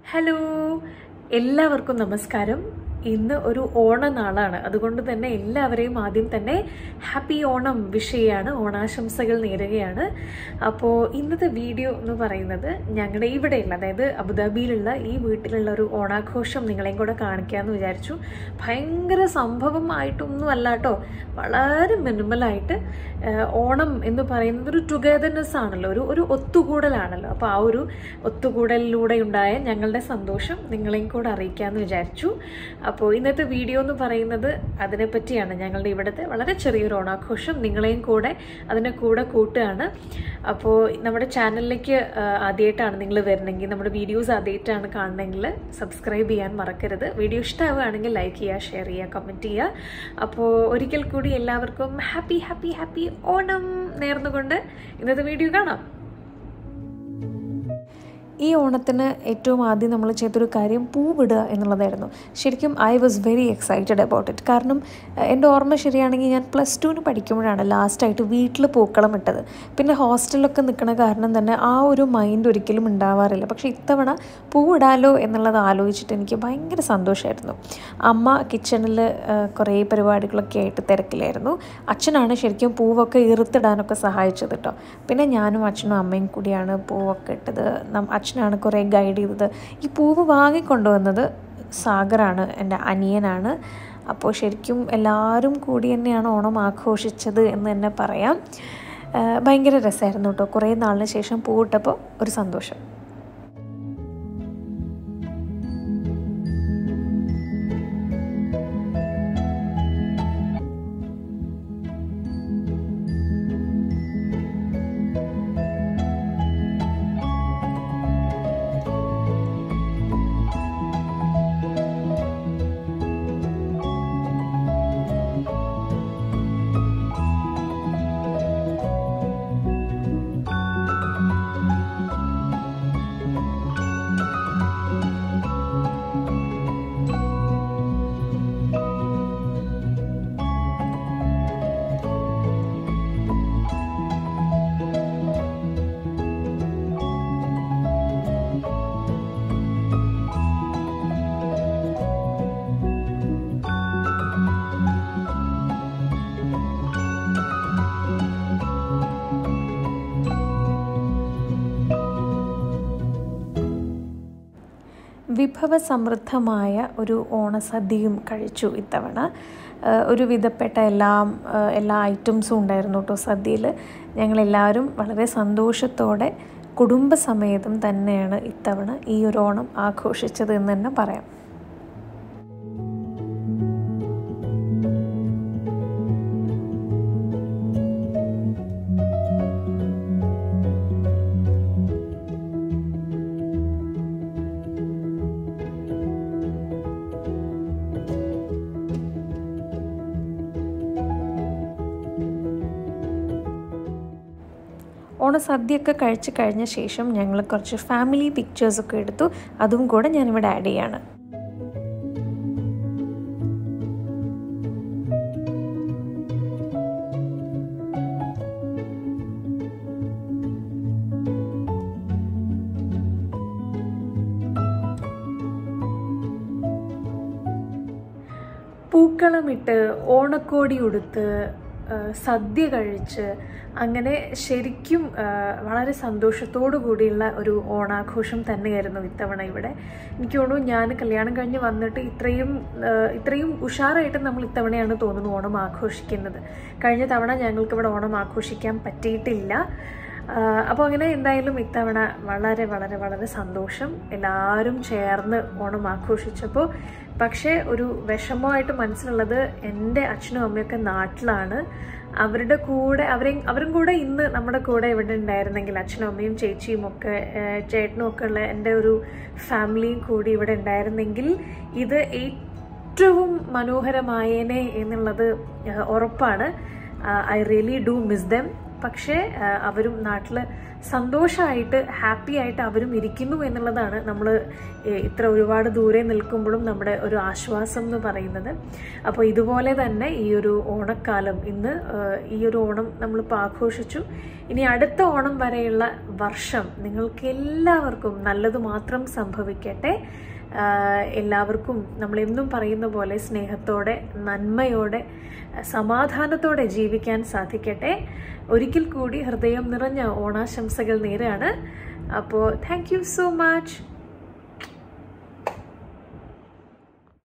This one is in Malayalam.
ഹലോ എല്ലാവർക്കും നമസ്കാരം ഇന്ന് ഒരു ഓണനാളാണ് അതുകൊണ്ട് തന്നെ എല്ലാവരെയും ആദ്യം തന്നെ ഹാപ്പി ഓണം വിഷ് ചെയ്യാണ് ഓണാശംസകൾ നേരുകയാണ് അപ്പോൾ ഇന്നത്തെ വീഡിയോ എന്ന് പറയുന്നത് ഞങ്ങളുടെ ഇവിടെയുള്ള അതായത് അബുദാബിയിലുള്ള ഈ വീട്ടിലുള്ള ഒരു ഓണാഘോഷം നിങ്ങളെയും കൂടെ കാണിക്കാമെന്ന് വിചാരിച്ചു ഭയങ്കര സംഭവമായിട്ടൊന്നും അല്ല കേട്ടോ വളരെ മിനിമലായിട്ട് ഓണം എന്ന് പറയുന്നത് ഒരു ടുഗദർനെസ് ആണല്ലോ ഒരു ഒരു ഒത്തുകൂടലാണല്ലോ അപ്പോൾ ആ ഒരു ഒത്തുകൂടലിലൂടെ ഉണ്ടായ ഞങ്ങളുടെ സന്തോഷം നിങ്ങളെയും കൂടെ അറിയിക്കാമെന്ന് വിചാരിച്ചു അപ്പോൾ ഇന്നത്തെ വീഡിയോ എന്ന് പറയുന്നത് അതിനെപ്പറ്റിയാണ് ഞങ്ങളുടെ ഇവിടുത്തെ വളരെ ചെറിയൊരു ഓണാഘോഷം നിങ്ങളെയും കൂടെ അതിൻ്റെ കൂടെ കൂട്ടുകയാണ് അപ്പോൾ നമ്മുടെ ചാനലിലേക്ക് ആദ്യമായിട്ടാണ് നിങ്ങൾ വരുന്നെങ്കിൽ നമ്മുടെ വീഡിയോസ് ആദ്യമായിട്ടാണ് കാണണമെങ്കിൽ സബ്സ്ക്രൈബ് ചെയ്യാൻ മറക്കരുത് വീഡിയോ ഇഷ്ടമാവുകയാണെങ്കിൽ ലൈക്ക് ചെയ്യുക ഷെയർ ചെയ്യുക കമൻറ്റ് ചെയ്യുക അപ്പോൾ ഒരിക്കൽ കൂടി എല്ലാവർക്കും ഹാപ്പി ഹാപ്പി ഹാപ്പി ഓണം നേർന്നുകൊണ്ട് ഇന്നത്തെ വീഡിയോ കാണാം ഈ ഓണത്തിന് ഏറ്റവും ആദ്യം നമ്മൾ ചെയ്തൊരു കാര്യം പൂവിടുക എന്നുള്ളതായിരുന്നു ശരിക്കും I was very excited about it കാരണം എൻ്റെ ഓർമ്മ ശരിയാണെങ്കിൽ ഞാൻ പ്ലസ് ടുവിന് പഠിക്കുമ്പോഴാണ് ലാസ്റ്റായിട്ട് വീട്ടിൽ പൂക്കളം ഇട്ടത് പിന്നെ ഹോസ്റ്റലിലൊക്കെ നിൽക്കണ കാരണം തന്നെ ആ ഒരു മൈൻഡ് ഒരിക്കലും ഉണ്ടാവാറില്ല പക്ഷേ ഇത്തവണ പൂവിടാലോ എന്നുള്ളത് ആലോചിച്ചിട്ട് എനിക്ക് ഭയങ്കര സന്തോഷമായിരുന്നു അമ്മ കിച്ചണിൽ കുറേ പരിപാടികളൊക്കെ ആയിട്ട് തിരക്കിലായിരുന്നു അച്ഛനാണ് ശരിക്കും പൂവൊക്കെ ഇറുത്തിടാനൊക്കെ സഹായിച്ചത് കേട്ടോ പിന്നെ ഞാനും അച്ഛനും അമ്മയും കൂടിയാണ് പൂവൊക്കെ ഇട്ടത് അച്ഛനാണ് കുറേ ഗൈഡ് ചെയ്തത് ഈ പൂവ് വാങ്ങിക്കൊണ്ടുവന്നത് സാഗറാണ് എൻ്റെ അനിയനാണ് അപ്പോൾ ശരിക്കും എല്ലാവരും കൂടി തന്നെയാണ് ഓണം ആഘോഷിച്ചത് എന്ന് തന്നെ പറയാം ഭയങ്കര രസമായിരുന്നു കേട്ടോ കുറേ നാളിന് ശേഷം പൂവിട്ടപ്പോൾ ഒരു സന്തോഷം വിഭവസമൃദ്ധമായ ഒരു ഓണസദ്യയും കഴിച്ചു ഇത്തവണ ഒരു വിധപ്പെട്ട എല്ലാം എല്ലാ ഐറ്റംസും ഉണ്ടായിരുന്നു കേട്ടോ സദ്യയിൽ ഞങ്ങളെല്ലാവരും വളരെ സന്തോഷത്തോടെ കുടുംബസമേതം തന്നെയാണ് ഇത്തവണ ഈ ഒരു ഓണം ആഘോഷിച്ചത് എന്ന് തന്നെ പറയാം ഓണസദ്യയൊക്കെ കഴിച്ച് കഴിഞ്ഞ ശേഷം ഞങ്ങൾ കുറച്ച് ഫാമിലി പിക്ചേഴ്സൊക്കെ എടുത്തു അതും കൂടെ ഞാനിവിടെ ആഡ് ചെയ്യാണ് പൂക്കളമിട്ട് ഓണക്കോടി ഉടുത്ത് സദ്യ കഴിച്ച് അങ്ങനെ ശരിക്കും വളരെ സന്തോഷത്തോടു കൂടിയുള്ള ഒരു ഓണാഘോഷം തന്നെയായിരുന്നു ഇത്തവണ ഇവിടെ എനിക്ക് തോന്നുന്നു ഞാൻ കല്യാണം കഴിഞ്ഞ് വന്നിട്ട് ഇത്രയും ഇത്രയും ഉഷാറായിട്ട് നമ്മൾ ഇത്തവണയാണ് തോന്നുന്നു ഓണം ആഘോഷിക്കുന്നത് കഴിഞ്ഞ തവണ ഞങ്ങൾക്ക് ഇവിടെ ഓണം ആഘോഷിക്കാൻ പറ്റിയിട്ടില്ല അപ്പോൾ അങ്ങനെ എന്തായാലും ഇത്തവണ വളരെ വളരെ വളരെ സന്തോഷം എല്ലാവരും ചേർന്ന് ഓണം ആഘോഷിച്ചപ്പോൾ പക്ഷേ ഒരു വിഷമമായിട്ട് മനസ്സിലുള്ളത് എൻ്റെ അച്ഛനും അമ്മയൊക്കെ നാട്ടിലാണ് അവരുടെ കൂടെ അവരെ അവരും കൂടെ ഇന്ന് നമ്മുടെ കൂടെ ഇവിടെ ഉണ്ടായിരുന്നെങ്കിൽ അച്ഛനും അമ്മയും ചേച്ചിയും ഒക്കെ ചേട്ടനും ഒക്കെ ഉള്ള എൻ്റെ ഒരു ഫാമിലിയും കൂടി ഇവിടെ ഉണ്ടായിരുന്നെങ്കിൽ ഇത് ഏറ്റവും മനോഹരമായേനെ എന്നുള്ളത് ഉറപ്പാണ് I really do miss them പക്ഷേ അവരും നാട്ടിൽ സന്തോഷമായിട്ട് ഹാപ്പി ആയിട്ട് അവരും ഇരിക്കുന്നു എന്നുള്ളതാണ് നമ്മൾ ഇത്ര ഒരുപാട് ദൂരെ നിൽക്കുമ്പോഴും നമ്മുടെ ഒരു ആശ്വാസം എന്ന് പറയുന്നത് അപ്പോൾ ഇതുപോലെ തന്നെ ഈ ഒരു ഓണക്കാലം ഇന്ന് ഏഹ്, ഈ ഒരു ഓണം നമ്മളിപ്പോൾ ആഘോഷിച്ചു ഇനി അടുത്ത ഓണം വരെയുള്ള വർഷം നിങ്ങൾക്ക് എല്ലാവർക്കും നല്ലത് മാത്രം സംഭവിക്കട്ടെ ആഹ് എല്ലാവർക്കും നമ്മൾ എന്നും പറയുന്ന പോലെ സ്നേഹത്തോടെ നന്മയോടെ സമാധാനത്തോടെ ജീവിക്കാൻ സാധിക്കട്ടെ ഒരിക്കൽ കൂടി ഹൃദയം നിറഞ്ഞ ഓണാശംസകൾ നേരാണ് അപ്പോൾ താങ്ക് യു സോ മച്ച്